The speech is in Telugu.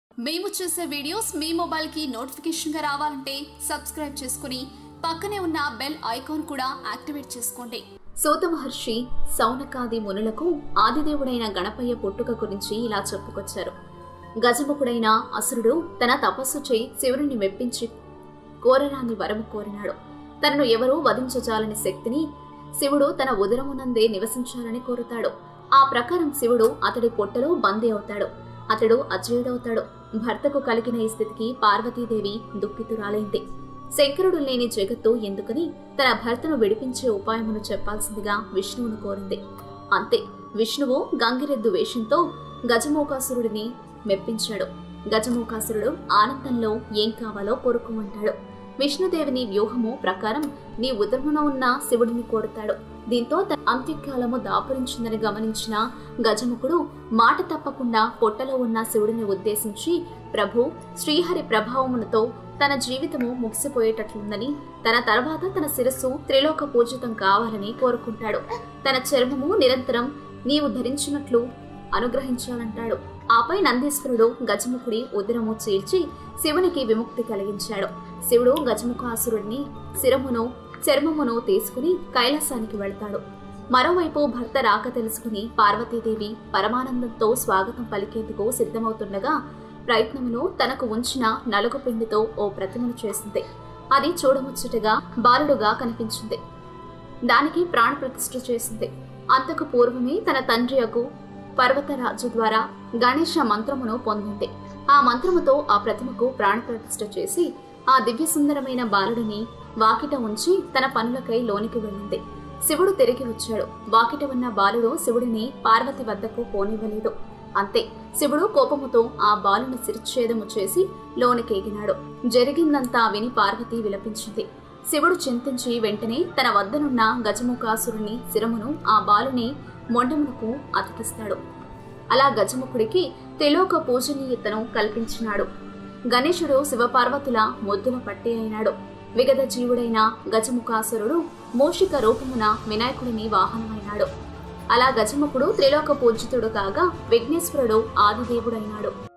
మేము చేసే వీడియోస్ మీ మొబైల్కి నోటిఫికేషన్గా రావాలంటే సబ్స్క్రైబ్ చేసుకుని పక్కనే ఉన్న బెల్ ఐకాన్ కూడా యాక్టివేట్ చేసుకోండి సూత మహర్షి సౌనకాది మునులకు ఆదిదేవుడైన గణపయ్య పుట్టుక గురించి ఇలా చెప్పుకొచ్చారు గజముఖుడైన అసురుడు తన తపస్సు చేయి శివుడిని మెప్పించి కోరరాని వరము కోరినాడు తనను ఎవరూ వధించజాలని శక్తిని శివుడు తన ఉదరమునందే నివసించాలని కోరుతాడు ఆ ప్రకారం శివుడు అతడి పొట్టలో బందీ అవుతాడు అతడు అజేయుడవుతాడు భర్తకు కలిగిన ఈ స్థితికి పార్వతీదేవి దుఃఖితురాలైంది శంకరుడు లేని జగత్తు ఎందుకని తన భర్తను విడిపించే ఉపాయమును చెప్పాల్సిందిగా విష్ణువును కోరింది అంతే విష్ణువు గంగిరెద్దు వేషంతో గజమోకాసురుడిని మెప్పించాడు గజమోకాసురుడు ఆనందంలో ఏం కావాలో కోరుకోమంటాడు విష్ణుదేవిని వ్యూహము ప్రకారం నీ ఉదరమున ఉన్న శివుడిని కోరుతాడు దీంతో తన అంత్యకాలము దాపురించిందని గమనించిన గజముఖుడు మాట తప్పకుండా పొట్టలో ఉన్న శివుడిని ఉద్దేశించి ప్రభు శ్రీహరి ప్రభావమునతో తన జీవితము ముగిసిపోయేటట్లుందని తన తర్వాత తన శిరస్సు త్రిలోక పూజితం కావాలని కోరుకుంటాడు తన చర్మము నిరంతరం నీవు ధరించినట్లు అనుగ్రహించాలంటాడు ఆపై నందీశ్వరుడు గజముఖుడి ఉదరము చీల్చి శివునికి విముక్తి కలిగించాడు శివుడు గజముఖాసురుడిని శిరమును చర్మమును తీసుకుని కైలాసానికి వెళ్తాడు మరోవైపు భర్త రాక తెలుసుకుని పార్వతీదేవి పరమానందంతో స్వాగతం పలికేందుకు సిద్ధమవుతుండగా ప్రయత్నమును తనకు ఉంచిన నలుగు పిండితో ఓ ప్రతిమను చేసింది అది చూడముచ్చటగా బాలుడుగా కనిపించింది దానికి ప్రాణ ప్రతిష్ఠ చేసింది అంతకు పూర్వమే తన తండ్రియకు పర్వతరాజు ద్వారా గణేష మంత్రమును పొందింది ఆ మంత్రముతో ఆ ప్రతిమకు ప్రాణ ప్రతిష్ఠ చేసి ఆ దివ్య సుందరమైన బాలుడిని వాకిట ఉంచి తన పనులకై లోనికి వెళ్ళింది శివుడు తిరిగి వచ్చాడు వాకిట ఉన్న బాలుడు శివుడిని పార్వతి వద్దకు పోనివ్వలేదు అంతే శివుడు కోపముతో ఆ బాలుని శిరచ్ఛేదము చేసి లోనికేగినాడు జరిగిందంతా విని పార్వతి విలపించింది శివుడు చింతించి వెంటనే తన వద్దనున్న గజముఖాసురుని శిరమును ఆ బాలుని మొండమునకు అతికిస్తాడు అలా గజముఖుడికి త్రిలోక పూజనీయతను కల్పించినాడు గణేశుడు శివపార్వతుల ముద్దుల పట్టి అయినాడు విగత జీవుడైన గజముఖాసురుడు మూషిక రూపమున వినాయకుడిని వాహనమైనాడు అలా గజముఖుడు త్రిలోక పూజితుడు కాగా విఘ్నేశ్వరుడు ఆదిదేవుడైనాడు